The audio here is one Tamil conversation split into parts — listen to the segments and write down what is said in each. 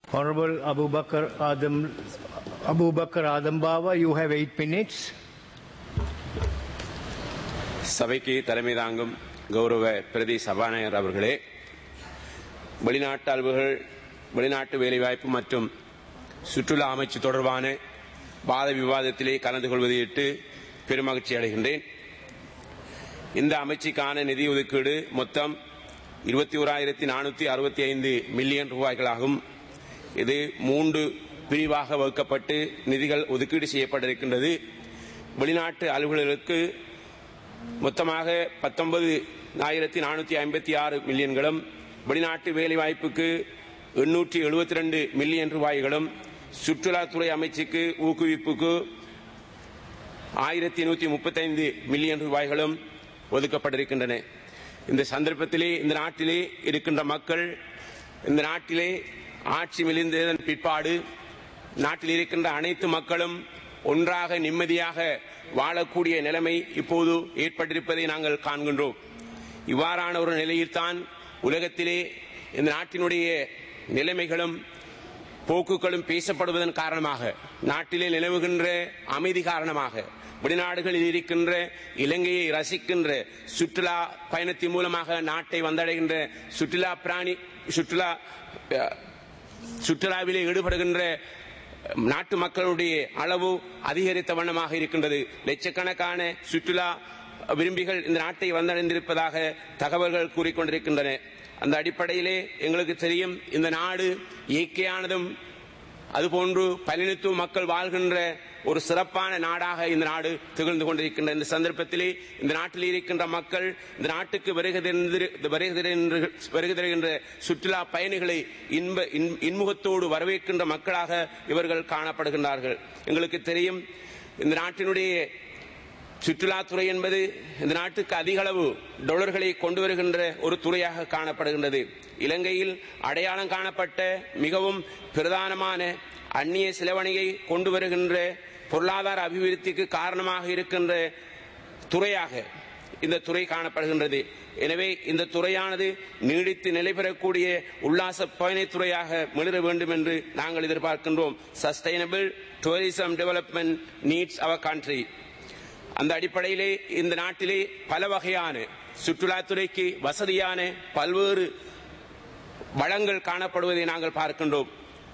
Honorable Abu Bakr Adam Abu Bakr Adam Bawa, you have eight minutes. சபைக்கு தலைமை தாங்கும் கௌரவ பிரதி சபாநாயகர் அவர்களே வெளிநாட்டு அலுவல்கள் வெளிநாட்டு வேலைவாய்ப்பு மற்றும் சுற்றுலா அமைச்சு தொடர்பான வாத விவாதத்திலே கலந்து கொள்வதையிட்டு பெருமகிழ்ச்சி அடைகின்றேன் இந்த அமைச்சுக்கான நிதி ஒதுக்கீடு மொத்தம் இருபத்தி ஓராயிரத்தி நானூற்றி அறுபத்தி ஐந்து மில்லியன் ரூபாய்களாகும் இது மூன்று பிரிவாக வகுக்கப்பட்டு நிதிகள் ஒதுக்கீடு செய்யப்பட்டிருக்கின்றது வெளிநாட்டு அலுவலர்களுக்கு மொத்தமாக பத்தொன்பது ஆயிரத்தி நானூற்றி ஐம்பத்தி ஆறு மில்லியன்களும் வெளிநாட்டு வேலைவாய்ப்புக்கு எண்ணூற்றி எழுபத்தி ரெண்டு மில்லியன் ரூபாய்களும் சுற்றுலாத்துறை அமைச்சுக்கு ஊக்குவிப்புக்கு ஆயிரத்தி நூற்றி முப்பத்தைந்து மில்லியன் ரூபாய்களும் ஒதுக்கப்பட்டிருக்கின்றன இந்த சந்தர்ப்பத்திலே இந்த நாட்டிலே இருக்கின்ற மக்கள் இந்த நாட்டிலே ஆட்சி மிளிந்ததன் பிற்பாடு நாட்டில் இருக்கின்ற அனைத்து மக்களும் ஒன்றாக நிம்மதியாக வாழக்கூடிய நிலைமை இப்போது ஏற்பட்டிருப்பதை நாங்கள் காண்கின்றோம் இவ்வாறான ஒரு நிலையில்தான் உலகத்திலே இந்த நாட்டினுடைய நிலைமைகளும் போக்குகளும் பேசப்படுவதன் காரணமாக நாட்டிலே நிலவுகின்ற அமைதி காரணமாக வெளிநாடுகளில் இருக்கின்ற இலங்கையை ரசிக்கின்ற சுற்றுலா பயணத்தின் மூலமாக நாட்டை வந்தடைகின்ற சுற்றுலா பிராணி சுற்றுலா அஹ், சுற்றுலாவிலே ஈடுபடுகின்ற நாட்டு மக்களுடைய அளவு அதிகரித்த வண்ணமாக இருக்கின்றது லட்சக்கணக்கான சுற்றுலா விரும்பிகள் இந்த நாட்டை வந்தடைந்திருப்பதாக தகவல்கள் கூறிக்கொண்டிருக்கின்றன அந்த அடிப்படையிலே எங்களுக்கு தெரியும் இந்த நாடு இயற்கையானதும் அதுபோன்று பலினித்துவ மக்கள் வாழ்கின்ற ஒரு சிறப்பான நாடாக இந்த நாடு திகழ்ந்து கொண்டிருக்கின்ற இந்த சந்தர்ப்பத்திலே இந்த நாட்டில் இருக்கின்ற மக்கள் இந்த நாட்டுக்கு வருகை தந்திரு- வருகை தருகின்ற- வருகை தருகின்ற சுற்றுலா பயணிகளை இன்ப இன்- இன்முகத்தோடு வரவேற்கின்ற மக்களாக இவர்கள் காணப்படுகின்றார்கள் எங்களுக்கு தெரியும் இந்த நாட்டினுடைய சுற்றுலாத்துறை என்பது இந்த நாட்டுக்கு அதிக அளவு டாலர்களை கொண்டு வருகின்ற ஒரு துறையாக காணப்படுகின்றது இலங்கையில் அடையாளம் காணப்பட்ட மிகவும் பிரதானமான அந்நிய செலவணியை கொண்டு வருகின்ற பொருளாதார அபிவிருத்திக்கு காரணமாக இருக்கின்ற துறையாக இந்த துறை காணப்படுகின்றது எனவே இந்த துறையானது நீடித்து நிலை பெறக்கூடிய உல்லாச பயணத்துறையாக மிளிர வேண்டும் என்று நாங்கள் எதிர்பார்க்கின்றோம் sustainable tourism development needs our country அந்த அடிப்படையிலே இந்த நாட்டிலே பல வகையான சுற்றுலாத்துறைக்கு வசதியான பல்வேறு வளங்கள் காணப்படுவதை நாங்கள் பார்க்கின்றோம்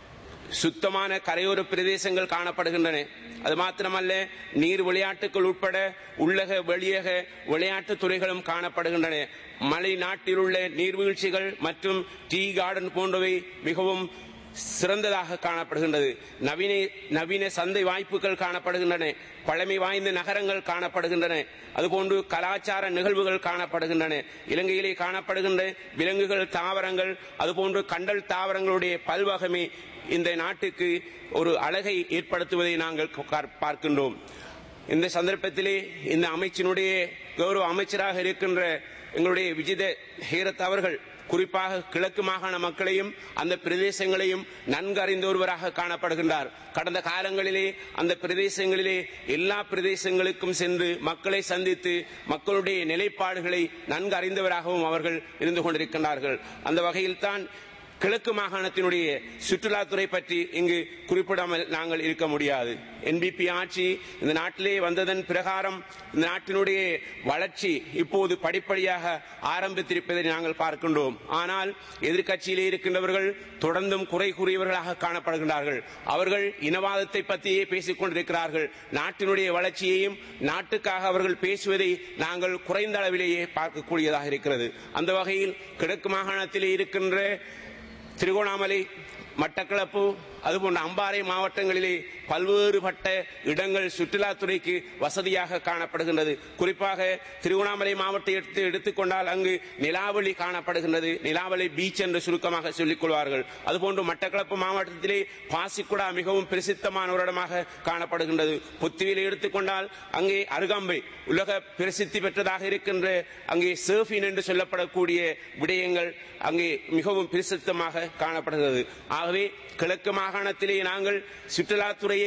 சுத்தமான கரையோர பிரதேசங்கள் காணப்படுகின்றன அது மாத்திரமல்ல நீர் விளையாட்டுகள் உட்பட உள்ளக வெளியக விளையாட்டுத் துறைகளும் காணப்படுகின்றன மலை நாட்டில் உள்ள நீர்வீழ்ச்சிகள் மற்றும் டீ கார்டன் போன்றவை மிகவும் சிறந்ததாக காணப்படுகின்றது நவீன நவீன சந்தை வாய்ப்புகள் காணப்படுகின்றன பழமை வாய்ந்த நகரங்கள் காணப்படுகின்றன அதுபோன்று கலாச்சார நிகழ்வுகள் காணப்படுகின்றன இலங்கையிலே காணப்படுகின்ற விலங்குகள் தாவரங்கள் அதுபோன்று கண்டல் தாவரங்களுடைய பல்வகமே இந்த நாட்டுக்கு ஒரு அழகை ஏற்படுத்துவதை நாங்கள் கார்- பார்க்கின்றோம் இந்த சந்தர்ப்பத்திலே இந்த அமைச்சினுடைய கௌரவ அமைச்சராக இருக்கின்ற எங்களுடைய விஜித ஹேரத் அவர்கள் குறிப்பாக கிழக்கு மாகாண மக்களையும் அந்த பிரதேசங்களையும் நன்கு அறிந்த ஒருவராக காணப்படுகின்றார் கடந்த காலங்களிலே அந்த பிரதேசங்களிலே எல்லா பிரதேசங்களுக்கும் சென்று மக்களை சந்தித்து மக்களுடைய நிலைப்பாடுகளை நன்கு அறிந்தவராகவும் அவர்கள் இருந்து கொண்டிருக்கின்றார்கள் அந்த வகையில்தான் கிழக்கு மாகாணத்தினுடைய சுற்றுலாத்துறை பற்றி இங்கு குறிப்பிடாமல் நாங்கள் இருக்க முடியாது என்பிபி ஆட்சி இந்த நாட்டிலே வந்ததன் பிரகாரம் இந்த நாட்டினுடைய வளர்ச்சி இப்போது படிப்படியாக ஆரம்பித்திருப்பதை நாங்கள் பார்க்கின்றோம் ஆனால் எதிர்க்கட்சியிலே இருக்கின்றவர்கள் தொடர்ந்தும் குறை கூறியவர்களாக காணப்படுகின்றார்கள் அவர்கள் இனவாதத்தை பற்றியே பேசிக் கொண்டிருக்கிறார்கள் நாட்டினுடைய வளர்ச்சியையும் நாட்டுக்காக அவர்கள் பேசுவதை நாங்கள் குறைந்த அளவிலேயே பார்க்கக்கூடியதாக இருக்கிறது அந்த வகையில் கிழக்கு மாகாணத்திலே இருக்கின்ற திருகோணாமலை மட்டக்களப்பு அதுபோன்ற அம்பாறை மாவட்டங்களிலே பல்வேறுபட்ட இடங்கள் சுற்றுலாத்துறைக்கு வசதியாக காணப்படுகின்றது குறிப்பாக திருவண்ணாமலை மாவட்டத்தை எடுத்து எடுத்துக்கொண்டால் அங்கு நிலாவளி காணப்படுகின்றது நிலாவளி பீச் என்று சுருக்கமாக சொல்லிக் கொள்வார்கள் அதுபோன்று மட்டக்களப்பு மாவட்டத்திலே பாசிக்குடா மிகவும் பிரசித்தமான ஒரு இடமாக காணப்படுகின்றது புத்துவிலை எடுத்துக்கொண்டால் அங்கே அருகாம்பை உலக பிரசித்தி பெற்றதாக இருக்கின்ற அங்கே சர்ஃபின் என்று சொல்லப்படக்கூடிய விடயங்கள் அங்கே மிகவும் பிரசித்தமாக காணப்படுகிறது ஆகவே கிழக்கு மாகாணத்திலே நாங்கள் சுற்றுலாத்துறையை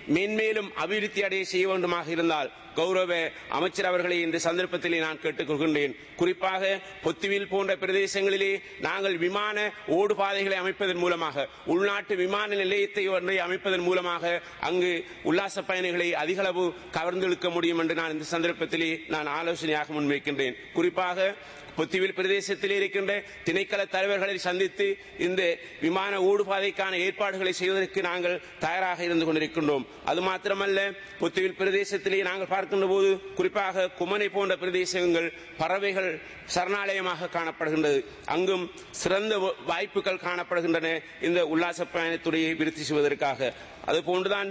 மேன்மேலும் அபிவிருத்தி அடைய செய்ய வேண்டுமாக இருந்தால் கௌரவ அமைச்சர் அவர்களை இந்த சந்தர்ப்பத்திலே நான் கேட்டுக்கொள்கின்றேன் குறிப்பாக பொத்துவில் போன்ற பிரதேசங்களிலே நாங்கள் விமான ஓடுபாதைகளை அமைப்பதன் மூலமாக உள்நாட்டு விமான நிலையத்தை ஒன்றை அமைப்பதன் மூலமாக அங்கு உல்லாச பயணிகளை அதிகளவு கவர்ந்தெழுக்க முடியும் என்று நான் இந்த சந்தர்ப்பத்திலே நான் ஆலோசனையாக முன்வைக்கின்றேன் குறிப்பாக பொத்திவில் பிரதேசத்தில் இருக்கின்ற திணைக்கள தலைவர்களை சந்தித்து இந்த விமான ஓடுபாதைக்கான ஏற்பாடுகளை செய்வதற்கு நாங்கள் தயாராக இருந்து கொண்டிருக்கின்றோம் அது மாத்திரமல்ல பொத்திவில் பிரதேசத்திலே நாங்கள் பார்க்கின்ற போது குறிப்பாக குமனை போன்ற பிரதேசங்கள் பறவைகள் சரணாலயமாக காணப்படுகின்றது அங்கும் சிறந்த வாய்ப்புகள் காணப்படுகின்றன இந்த உல்லாச பயணத்துறையை விருத்தி செய்வதற்காக அதுபோன்றுதான்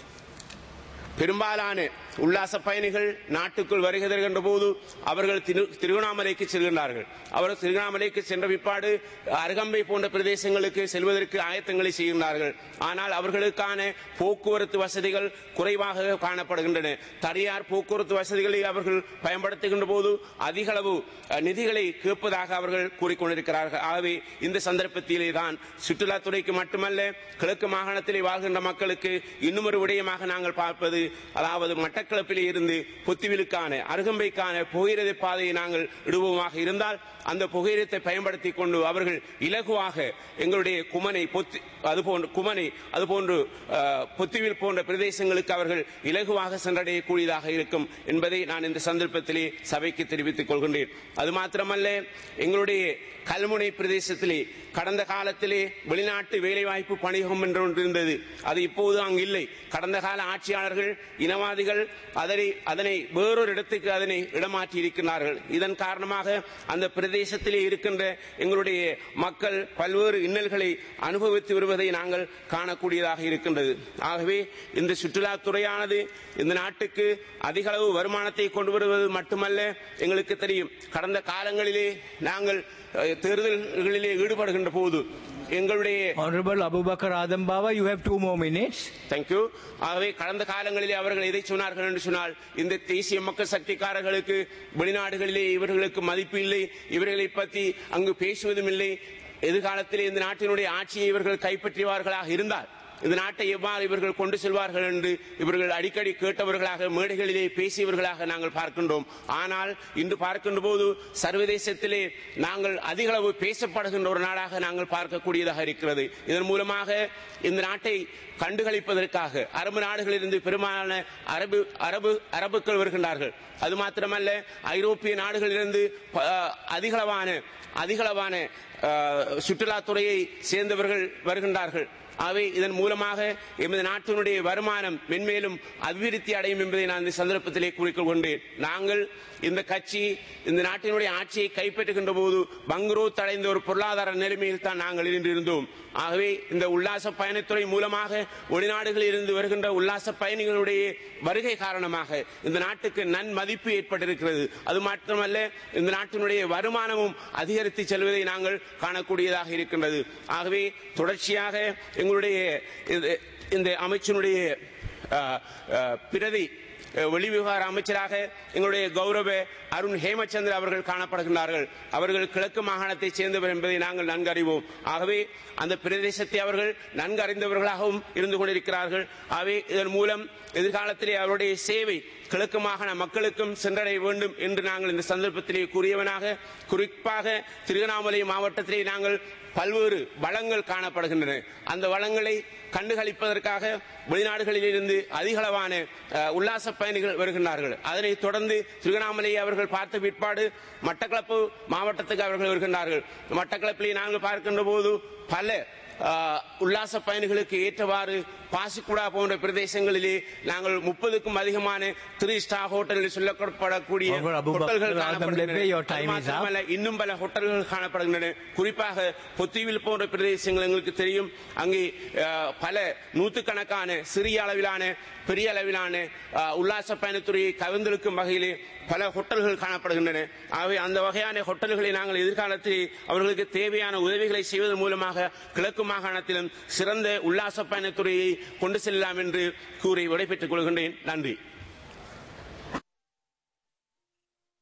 பெரும்பாலான உல்லாச பயணிகள் நாட்டுக்குள் வருகை தருகின்ற போது அவர்கள் திரு- திருவண்ணாமலைக்கு செல்கின்றார்கள் அவர்கள் திருவண்ணாமலைக்கு சென்ற பிற்பாடு அருகம்பை போன்ற பிரதேசங்களுக்கு செல்வதற்கு ஆயத்தங்களை செய்கின்றார்கள் ஆனால் அவர்களுக்கான போக்குவரத்து வசதிகள் குறைவாக காணப்படுகின்றன தனியார் போக்குவரத்து வசதிகளை அவர்கள் பயன்படுத்துகின்ற போது அதிக அளவு அஹ், நிதிகளை கேட்பதாக அவர்கள் கூறிக்கொண்டிருக்கிறார்கள் ஆகவே இந்த சந்தர்ப்பத்திலே தான் சுற்றுலாத்துறைக்கு மட்டுமல்ல கிழக்கு மாகாணத்திலே வாழ்கின்ற மக்களுக்கு இன்னும் ஒரு விடயமாக நாங்கள் பார்ப்பது அதாவது மட்டக்களப்பிலே இருந்து பொத்திவிலுக்கான அருகம்பைக்கான புகையிரத பாதையை நாங்கள் இடுவோமாக இருந்தால் அந்த புகையிரத்தை பயன்படுத்தி கொண்டு அவர்கள் இலகுவாக எங்களுடைய குமனை பொத்தி அதுபோன்று குமனை அதுபோன்று அஹ், பொத்திவில் போன்ற பிரதேசங்களுக்கு அவர்கள் இலகுவாக சென்றடையக்கூடியதாக இருக்கும் என்பதை நான் இந்த சந்தர்ப்பத்திலே சபைக்கு தெரிவித்துக் கொள்கின்றேன் அது மாத்திரமல்ல எங்களுடைய கல்முனை பிரதேசத்திலே கடந்த காலத்திலே வெளிநாட்டு வேலைவாய்ப்பு பணியகம் என்று ஒன்று இருந்தது அது இப்போது அங்கு இல்லை கடந்த கால ஆட்சியாளர்கள் இனவாதிகள் அதனை அதனை வேறொரு இடத்துக்கு அதனை இடமாற்றி இருக்கிறார்கள் இதன் காரணமாக அந்த பிரதேசத்திலே இருக்கின்ற எங்களுடைய மக்கள் பல்வேறு இன்னல்களை அனுபவித்து வருவதை நாங்கள் காணக்கூடியதாக இருக்கின்றது ஆகவே இந்த சுற்றுலாத்துறையானது இந்த நாட்டுக்கு அதிக அளவு வருமானத்தை கொண்டு வருவது மட்டுமல்ல எங்களுக்கு தெரியும் கடந்த காலங்களிலே நாங்கள் அஹ், தேர்தல்களிலே ஈடுபடுகின்ற போது எங்களுடைய Honorable Abu Bakr Adam Bawa, you have two more minutes. Thank you ஆகவே கடந்த காலங்களிலே அவர்கள் எதை சொன்னார்கள் என்று சொன்னால் இந்த தேசிய மக்கள் சக்திக்காரர்களுக்கு வெளிநாடுகளிலே இவர்களுக்கு மதிப்பு இல்லை இவர்களை பற்றி அங்கு பேசுவதும் இல்லை எதிர்காலத்திலே இந்த நாட்டினுடைய ஆட்சியை இவர்கள் கைப்பற்றுவார்களாக இருந்தால் இந்த நாட்டை எவ்வாறு இவர்கள் கொண்டு செல்வார்கள் என்று இவர்கள் அடிக்கடி கேட்டவர்களாக மேடைகளிலே பேசியவர்களாக நாங்கள் பார்க்கின்றோம் ஆனால் இன்று பார்க்கின்ற போது சர்வதேசத்திலே நாங்கள் அதிக அளவு பேசப்படுகின்ற ஒரு நாடாக நாங்கள் பார்க்கக்கூடியதாக இருக்கிறது இதன் மூலமாக இந்த நாட்டை கண்டுகளிப்பதற்காக அரபு நாடுகளிலிருந்து பெரும்பாலான அரபு அரபு அரபுக்கள் வருகின்றார்கள் அது மாத்திரமல்ல ஐரோப்பிய நாடுகளிலிருந்து ப- அதிகளவான அதிகளவான அஹ், சுற்றுலாத்துறையை சேர்ந்தவர்கள் வருகின்றார்கள் ஆகவே இதன் மூலமாக எமது நாட்டினுடைய வருமானம் மென்மேலும் அபிவிருத்தி அடையும் என்பதை நான் இந்த சந்தர்ப்பத்திலே கூறிக்கொண்டேன் நாங்கள் இந்த கட்சி இந்த நாட்டினுடைய ஆட்சியை கைப்பற்றுகின்ற போது பங்குரோத் அடைந்த ஒரு பொருளாதார நிலைமையில் தான் நாங்கள் இன்று இருந்தோம் ஆகவே இந்த உல்லாச பயணத்துறை மூலமாக வெளிநாடுகளில் இருந்து வருகின்ற உல்லாச பயணிகளுடைய வருகை காரணமாக இந்த நாட்டுக்கு நன்மதிப்பு ஏற்பட்டிருக்கிறது அது மட்டுமல்ல இந்த நாட்டினுடைய வருமானமும் அதிகரித்து செல்வதை நாங்கள் காணக்கூடியதாக இருக்கின்றது ஆகவே தொடர்ச்சியாக எங்களுடைய இது- இந்த அமைச்சினுடைய அஹ், அஹ், பிரதி அஹ், வெளிவிவகார அமைச்சராக எங்களுடைய கௌரவ அருண் ஹேமச்சந்திர அவர்கள் காணப்படுகின்றார்கள் அவர்கள் கிழக்கு மாகாணத்தைச் சேர்ந்தவர் என்பதை நாங்கள் நன்கு அறிவோம் ஆகவே அந்த பிரதேசத்தை அவர்கள் நன்கு அறிந்தவர்களாகவும் இருந்து கொண்டிருக்கிறார்கள் ஆகவே இதன் மூலம் எதிர்காலத்திலே அவருடைய சேவை கிழக்கு மாகாண மக்களுக்கும் சென்றடைய வேண்டும் என்று நாங்கள் இந்த சந்தர்ப்பத்திலே கூறியவனாக குறிப்பாக திருவண்ணாமலை மாவட்டத்திலே நாங்கள் பல்வேறு வளங்கள் காணப்படுகின்றன அந்த வளங்களை கண்டுகளிப்பதற்காக வெளிநாடுகளிலிருந்து அதிகளவான அஹ், உல்லாச பயணிகள் வருகின்றார்கள் அதனைத் தொடர்ந்து திருவண்ணாமலையை அவர்கள் பார்த்த பிற்பாடு மட்டக்களப்பு மாவட்டத்துக்கு அவர்கள் வருகின்றார்கள் மட்டக்களப்பிலே நாங்கள் பார்க்கின்ற போது பல அஹ், உல்லாச பயணிகளுக்கு ஏற்றவாறு பாசிக்குடா போன்ற பிரதேசங்களிலே நாங்கள் முப்பதுக்கும் அதிகமான த்ரீ ஸ்டார் ஹோட்டல்கள் சொல்லப்படக்கூடிய Honorable Abu Bakr ஹோட்டல்கள் Adam காணப்படுகின்றன. Lebbe, your அது time is up. மாத்திரமல்ல, இன்னும் பல ஹோட்டல்கள் காணப்படுகின்றன குறிப்பாக பொத்திவில் போன்ற பிரதேசங்கள் எங்களுக்கு தெரியும் அங்கே அஹ், பல நூற்றுக்கணக்கான சிறிய அளவிலான பெரிய அளவிலான அஹ், உல்லாச பயணத்துறையை கவர்ந்தெழுக்கும் வகையிலே பல ஹோட்டல்கள் காணப்படுகின்றன ஆகவே அந்த வகையான ஹோட்டல்களை நாங்கள் எதிர்காலத்தில் அவர்களுக்கு தேவையான உதவிகளை செய்வதன் மூலமாக கிழக்கு மாகாணத்திலும் சிறந்த உல்லாச பயணத்துறையை கொண்டு செல்லலாம் என்று கூறி விடைபெற்றுக் கொள்கின்றேன் நன்றி